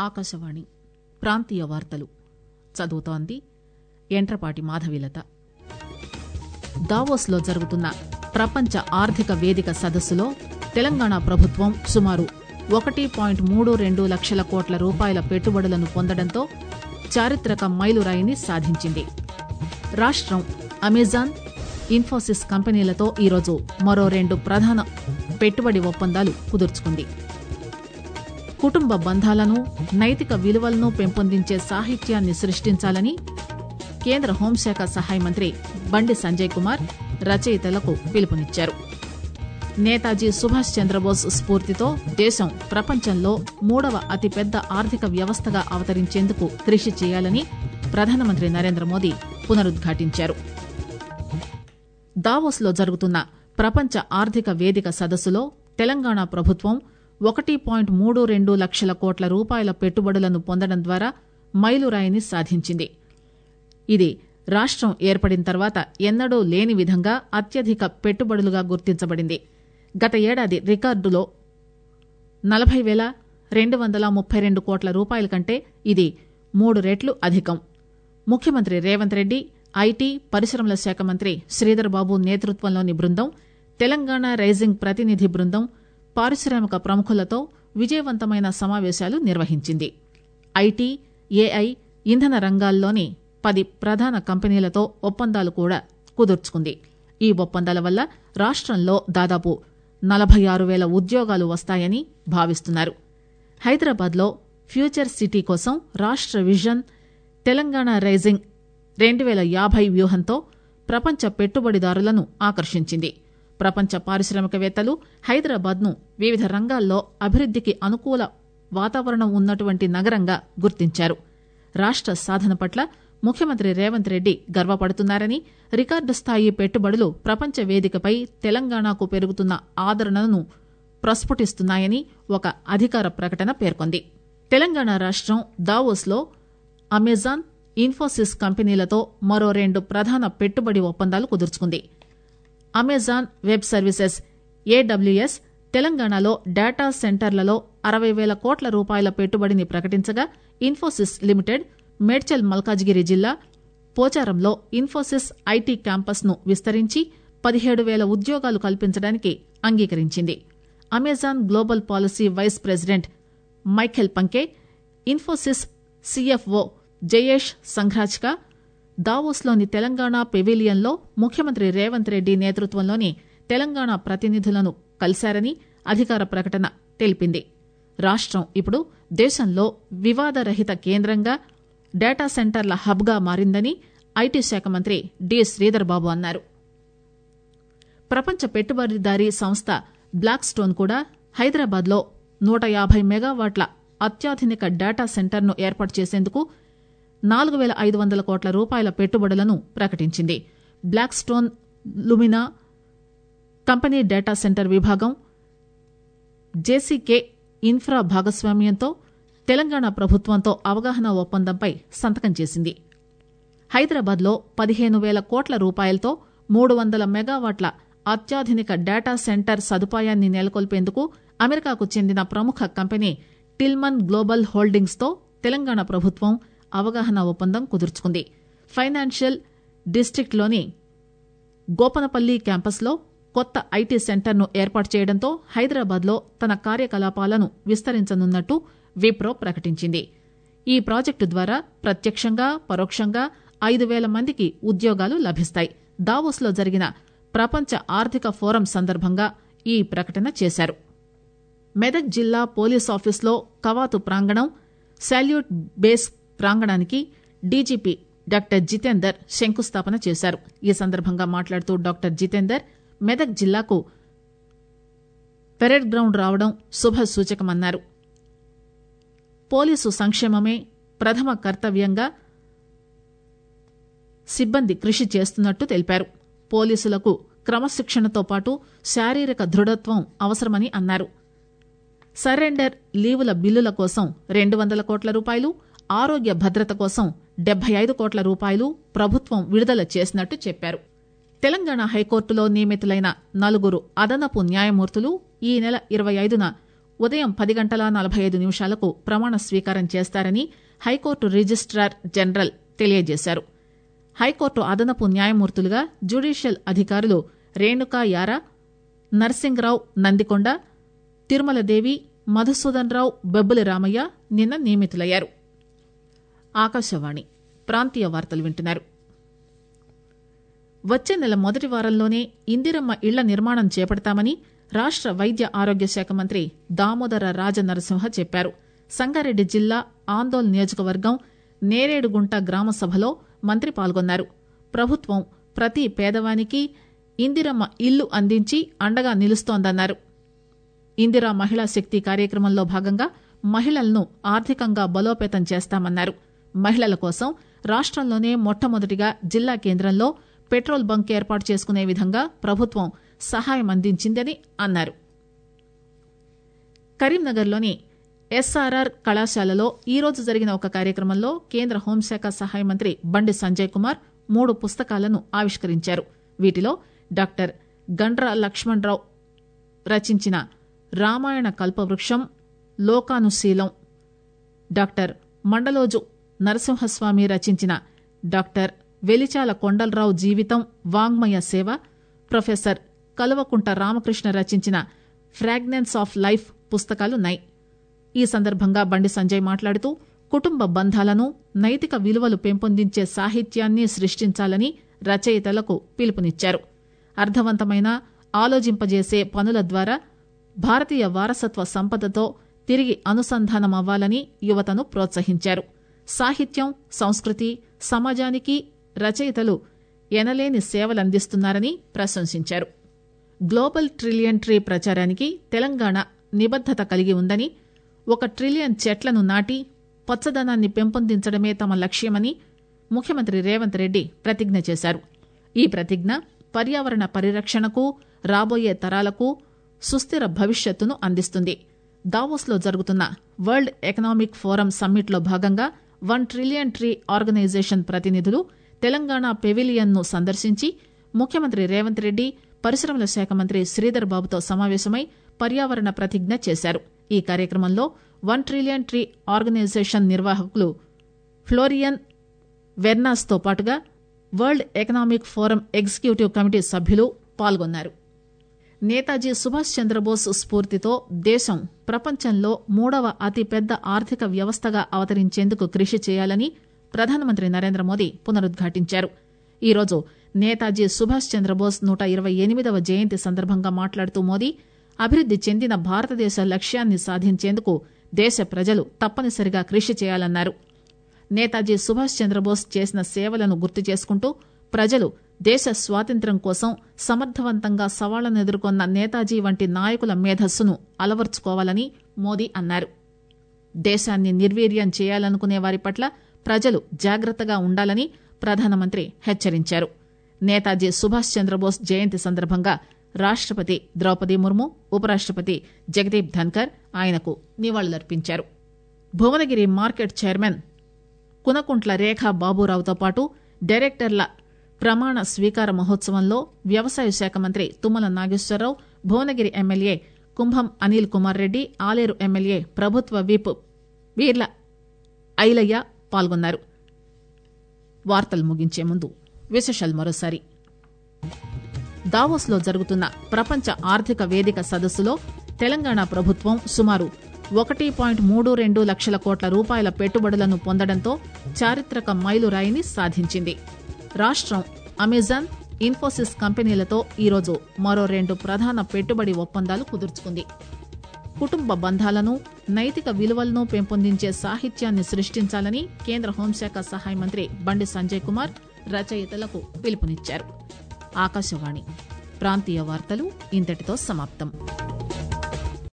ఆకాశవాణి ప్రాంతీయ వార్తలు చదువుతోంది ఎంట్రపాటి మాధవిలత దావోస్లో జరుగుతున్న ప్రపంచ ఆర్థిక వేదిక సదస్సులో తెలంగాణ ప్రభుత్వం సుమారు ఒకటి పాయింట్ మూడు రెండు లక్షల కోట్ల రూపాయల పెట్టుబడులను పొందడంతో చారిత్రక మైలురాయిని సాధించింది రాష్టం అమెజాన్ ఇన్ఫోసిస్ కంపెనీలతో ఈరోజు మరో రెండు ప్రధాన పెట్టుబడి ఒప్పందాలు కుదుర్చుకుంది కుటుంబ బంధాలను నైతిక విలువలను పెంపొందించే సాహిత్యాన్ని సృష్టించాలని కేంద్ర హోంశాఖ సహాయ మంత్రి బండి సంజయ్ కుమార్ రచయితలకు పిలుపునిచ్చారు నేతాజీ సుభాష్ చంద్రబోస్ స్ఫూర్తితో దేశం ప్రపంచంలో మూడవ అతిపెద్ద ఆర్థిక వ్యవస్థగా అవతరించేందుకు కృషి చేయాలని ప్రధానమంత్రి నరేంద్ర మోదీ పునరుద్ఘాటించారు దావోస్లో జరుగుతున్న ప్రపంచ ఆర్థిక వేదిక సదస్సులో తెలంగాణ ప్రభుత్వం ఒకటి పాయింట్ మూడు రెండు లక్షల కోట్ల రూపాయల పెట్టుబడులను పొందడం ద్వారా మైలురాయిని సాధించింది ఇది రాష్టం ఏర్పడిన తర్వాత ఎన్నడూ లేని విధంగా అత్యధిక పెట్టుబడులుగా గుర్తించబడింది గత ఏడాది రికార్డులో నలభై వేల రెండు వందల ముప్పై రెండు కోట్ల రూపాయల కంటే ఇది మూడు రెట్లు అధికం ముఖ్యమంత్రి రేవంత్ రెడ్డి ఐటీ పరిశ్రమల శాఖ మంత్రి శ్రీధర్ బాబు నేతృత్వంలోని బృందం తెలంగాణ రైజింగ్ ప్రతినిధి బృందం పారిశ్రామిక ప్రముఖులతో విజయవంతమైన సమావేశాలు నిర్వహించింది ఐటీ ఏఐ ఇంధన రంగాల్లోని పది ప్రధాన కంపెనీలతో ఒప్పందాలు కూడా కుదుర్చుకుంది ఈ ఒప్పందాల వల్ల రాష్టంలో దాదాపు నలభై ఆరు వేల ఉద్యోగాలు వస్తాయని భావిస్తున్నారు హైదరాబాద్లో ఫ్యూచర్ సిటీ కోసం రాష్ట విజన్ తెలంగాణ రైజింగ్ రెండు వేల యాభై వ్యూహంతో ప్రపంచ పెట్టుబడిదారులను ఆకర్షించింది ప్రపంచ పారిశ్రామికవేత్తలు హైదరాబాద్ను వివిధ రంగాల్లో అభివృద్దికి అనుకూల వాతావరణం ఉన్నటువంటి నగరంగా గుర్తించారు రాష్ట సాధన పట్ల ముఖ్యమంత్రి రేవంత్ రెడ్డి గర్వపడుతున్నారని రికార్డు స్థాయి పెట్టుబడులు ప్రపంచ వేదికపై తెలంగాణకు పెరుగుతున్న ఆదరణను ప్రస్ఫుటిస్తున్నాయని ఒక అధికార ప్రకటన పేర్కొంది తెలంగాణ రాష్టం దావోస్లో అమెజాన్ ఇన్ఫోసిస్ కంపెనీలతో మరో రెండు ప్రధాన పెట్టుబడి ఒప్పందాలు కుదుర్చుకుంది అమెజాన్ వెబ్ సర్వీసెస్ ఏడబ్ల్యూఎస్ తెలంగాణలో డేటా సెంటర్లలో అరవై వేల కోట్ల రూపాయల పెట్టుబడిని ప్రకటించగా ఇన్ఫోసిస్ లిమిటెడ్ మేడ్చల్ మల్కాజ్గిరి జిల్లా పోచారంలో ఇన్ఫోసిస్ ఐటీ క్యాంపస్ ను విస్తరించి పదిహేడు వేల ఉద్యోగాలు కల్పించడానికి అంగీకరించింది Amazon global policy vice president Michael Punke Infosys CFO Jayesh Sanghrajka దావోస్లోని తెలంగాణ పెవిలియన్లో ముఖ్యమంత్రి రేవంత్ రెడ్డి నేతృత్వంలోని తెలంగాణ ప్రతినిధులను కలిశారని అధికార ప్రకటన తెలిపింది రాష్టం ఇప్పుడు దేశంలో వివాదరహిత కేంద్రంగా డేటా సెంటర్ల హబ్గా మారిందని ఐటీ శాఖ మంత్రి డి శ్రీధర్ బాబు అన్నారు ప్రపంచ పెట్టుబడిదారీ సంస్థ బ్లాక్ స్టోన్ కూడా హైదరాబాద్లో నూట యాభై మెగావాట్ల అత్యాధునిక డేటా సెంటర్ను ఏర్పాటు చేసేందుకు నాలుగు వేల ఐదు వందల కోట్ల రూపాయల పెట్టుబడులను ప్రకటించింది Blackstone Lumina company data centre విభాగం జేసీకే ఇన్ఫ్రా భాగస్వామ్యంతో తెలంగాణ ప్రభుత్వంతో అవగాహన ఒప్పందంపై సంతకం చేసింది హైదరాబాద్లో పదిహేను వేల కోట్ల రూపాయలతో మూడు వందల మెగావాట్ల అత్యాధునిక డేటా సెంటర్ సదుపాయాన్ని నెలకొల్పేందుకు అమెరికాకు చెందిన ప్రముఖ కంపెనీ టిల్మన్ గ్లోబల్ హోల్డింగ్స్తో తెలంగాణ ప్రభుత్వం అవగాహన ఒప్పందం కుదుర్చుకుంది ఫైనాన్షియల్ డిస్టిక్ట్లోని గోపనపల్లి క్యాంపస్లో కొత్త ఐటీ సెంటర్ను ఏర్పాటు చేయడంతో హైదరాబాద్లో తన కార్యకలాపాలను విస్తరించనున్నట్టు విప్రో ప్రకటించింది ఈ ప్రాజెక్టు ద్వారా ప్రత్యక్షంగా పరోక్షంగా ఐదు వేల మందికి ఉద్యోగాలు లభిస్తాయి దావోస్లో జరిగిన ప్రపంచ ఆర్థిక ఫోరం సందర్భంగా ఈ ప్రకటన చేశారు మెదక్ జిల్లా పోలీస్ ఆఫీస్లో కవాతు ప్రాంగణం శాల్యూట్ బేస్ ప్రాంగణానికి డీజీపీ డాక్టర్ జితేందర్ శంకుస్థాపన చేశారు ఈ సందర్భంగా మాట్లాడుతూ డాక్టర్ జితేందర్ మెదక్ జిల్లాకు పెరేడ్ గ్రౌండ్ రావడం శుభ సూచకమన్నారు పోలీసు సంక్షేమమే ప్రథమ కర్తవ్యంగా సిబ్బంది కృషి చేస్తున్నట్టు తెలిపారు పోలీసులకు క్రమశిక్షణతో పాటు శారీరక దృఢత్వం అవసరమని అన్నారు సరెండర్ లీవుల బిల్లుల కోసం రెండు వందల కోట్ల రూపాయలు ఆరోగ్య భద్రత కోసం డెబ్బై ఐదు కోట్ల రూపాయలు ప్రభుత్వం విడుదల చేసినట్టు చెప్పారు తెలంగాణ హైకోర్టులో నియమితులైన నలుగురు అదనపు న్యాయమూర్తులు ఈ నెల ఇరవై ఐదున ఉదయం పది గంటల నలభై ఐదు నిమిషాలకు ప్రమాణ స్వీకారం చేస్తారని హైకోర్టు రిజిస్టార్ జనరల్ తెలియజేశారు హైకోర్టు అదనపు న్యాయమూర్తులుగా జ్యుడిషియల్ అధికారులు రేణుకా యారా నర్సింగ్రావు నందికొండ తిరుమలదేవి మధుసూదన్ రావు బెబ్బులి రామయ్య నిన్న నియమితులయ్యారు ఆకాశవాణి ప్రాంతీయ వార్తలు వింటున్నారు వచ్చే నెల మొదటి వారంలోనే ఇందిరమ్మ ఇళ్ల నిర్మాణం చేపడతామని రాష్ట వైద్య ఆరోగ్య శాఖ మంత్రి దామోదర రాజనరసింహ చెప్పారు సంగారెడ్డి జిల్లా ఆందోళ్ నియోజకవర్గం నేరేడుగుంట గ్రామ సభలో మంత్రి పాల్గొన్నారు ప్రభుత్వం ప్రతి పేదవానికి ఇందిరమ్మ ఇల్లు అందించి అండగా నిలుస్తోందన్నారు ఇందిరా మహిళా శక్తి కార్యక్రమంలో భాగంగా మహిళలను ఆర్థికంగా బలోపేతం చేస్తామన్నారు మహిళల కోసం రాష్టంలోనే మొట్టమొదటిగా జిల్లా కేంద్రంలో పెట్రోల్ బంక్ ఏర్పాటు చేసుకునే విధంగా ప్రభుత్వం సహాయం అందించిందని అన్నారు కరీంనగర్లోని ఎస్ఆర్ఆర్ కళాశాలలో ఈరోజు జరిగిన ఒక కార్యక్రమంలో కేంద్ర హోంశాఖ సహాయ మంత్రి బండి సంజయ్ కుమార్ మూడు పుస్తకాలను ఆవిష్కరించారు వీటిలో డాక్టర్ గండ్ర లక్ష్మణరావు రచించిన రామాయణ కల్పవృక్షం లోకానుశీలం డాక్టర్ మండలోజు నరసింహస్వామి రచించిన డాక్టర్ వెలిచాల కొండలరావు జీవితం వాంగ్మయ సేవ ప్రొఫెసర్ కల్వకుంట రామకృష్ణ రచించిన ఫ్రాగ్నెన్స్ ఆఫ్ లైఫ్ పుస్తకాలున్నాయి ఈ సందర్భంగా బండి సంజయ్ మాట్లాడుతూ కుటుంబ బంధాలను నైతిక విలువలు పెంపొందించే సాహిత్యాన్ని సృష్టించాలని రచయితలకు పిలుపునిచ్చారు అర్థవంతమైన ఆలోచింపజేసే పనుల ద్వారా భారతీయ వారసత్వ సంపదతో తిరిగి అనుసంధానమవ్వాలని యువతను ప్రోత్సహించారు సాహిత్యం సంస్కృతి సమాజానికి రచయితలు ఎనలేని సేవలందిస్తున్నారని ప్రశంసించారు గ్లోబల్ ట్రిలియన్ ట్రీ ప్రచారానికి తెలంగాణ నిబద్దత కలిగి ఉందని ఒక ట్రిలియన్ చెట్లను నాటి పచ్చదనాన్ని పెంపొందించడమే తమ లక్ష్యమని ముఖ్యమంత్రి రేవంత్ రెడ్డి ప్రతిజ్ఞ చేశారు ఈ ప్రతిజ్ఞ పర్యావరణ పరిరక్షణకు రాబోయే తరాలకు సుస్థిర భవిష్యత్తును అందిస్తుంది దావోస్లో జరుగుతున్న వరల్డ్ ఎకనామిక్ ఫోరం సమ్మిట్లో భాగంగా వన్ ట్రిలియన్ ట్రీ ఆర్గనైజేషన్ ప్రతినిధులు తెలంగాణ పెవిలియన్ను సందర్శించి ముఖ్యమంత్రి రేవంత్ రెడ్డి పరిశ్రమల శాఖ మంత్రి శ్రీధర్ బాబుతో సమావేశమై పర్యావరణ ప్రతిజ్ఞ చేశారు ఈ కార్యక్రమంలో వన్ ట్రిలియన్ ట్రీ ఆర్గనైజేషన్ నిర్వాహకులు ఫ్లోరియన్ వెర్నాస్తో పాటుగా world economic forum executive committee సభ్యులు పాల్గొన్నారు నేతాజీ సుభాష్ చంద్రబోస్ స్ఫూర్తితో దేశం ప్రపంచంలో మూడవ అతిపెద్ద ఆర్థిక వ్యవస్థగా అవతరించేందుకు కృషి చేయాలని ప్రధానమంత్రి నరేంద్ర మోదీ పునరుద్ఘాటించారు ఈరోజు నేతాజీ సుభాష్ చంద్రబోస్ నూట ఇరవై ఎనిమిదవ జయంతి సందర్భంగా మాట్లాడుతూ మోదీ అభివృద్ది చెందిన భారతదేశ లక్ష్యాన్ని సాధించేందుకు దేశ ప్రజలు తప్పనిసరిగా కృషి చేయాలన్నారు నేతాజీ సుభాష్ చంద్రబోస్ చేసిన సేవలను గుర్తు చేసుకుంటూ ప్రజలు దేశ స్వాతంత్ర్యం కోసం సమర్థవంతంగా సవాళ్లను ఎదుర్కొన్న నేతాజీ వంటి నాయకుల మేధస్సును అలవర్చుకోవాలని మోదీ అన్నారు దేశాన్ని నిర్వీర్యం చేయాలనుకునే వారి పట్ల ప్రజలు జాగ్రత్తగా ఉండాలని ప్రధానమంత్రి హెచ్చరించారు నేతాజీ సుభాష్ చంద్రబోస్ జయంతి సందర్భంగా రాష్టపతి ద్రౌపది ముర్ము ఉపరాష్టపతి జగదీప్ ధన్కర్ ఆయనకు నివాళులర్పించారు భువనగిరి మార్కెట్ చైర్మన్ కునకుంట్ల రేఖా బాబురావుతో పాటు డైరెక్టర్ల ప్రమాణ స్వీకార మహోత్సవంలో వ్యవసాయ శాఖ మంత్రి తుమ్మల నాగేశ్వరరావు భువనగిరి ఎమ్మెల్యే కుంభం అనిల్ కుమార్ రెడ్డి ఆలేరు ఎమ్మెల్యే ప్రభుత్వ విప్ వీర్ల ఐలయ్య పాల్గొన్నారు వార్తలు ముగించే ముందు విశేషాలు మరోసారి దావోస్లో జరుగుతున్న ప్రపంచ ఆర్థిక వేదిక సదస్సులో తెలంగాణ ప్రభుత్వం సుమారు ఒకటి పాయింట్ మూడు రెండు లక్షల కోట్ల రూపాయల పెట్టుబడులను పొందడంతో చారిత్రక మైలురాయిని సాధించింది రాష్టం అమెజాన్ ఇన్ఫోసిస్ కంపెనీలతో ఈరోజు మరో రెండు ప్రధాన పెట్టుబడి ఒప్పందాలు కుదుర్చుకుంది కుటుంబ బంధాలను నైతిక విలువలను పెంపొందించే సాహిత్యాన్ని సృష్టించాలని కేంద్ర హోంశాఖ సహాయ మంత్రి బండి సంజయ్ కుమార్ రచయితలకు పిలుపునిచ్చారు ఆకాశవాణి ప్రాంతీయ వార్తలు ఇంతటితో సమాప్తం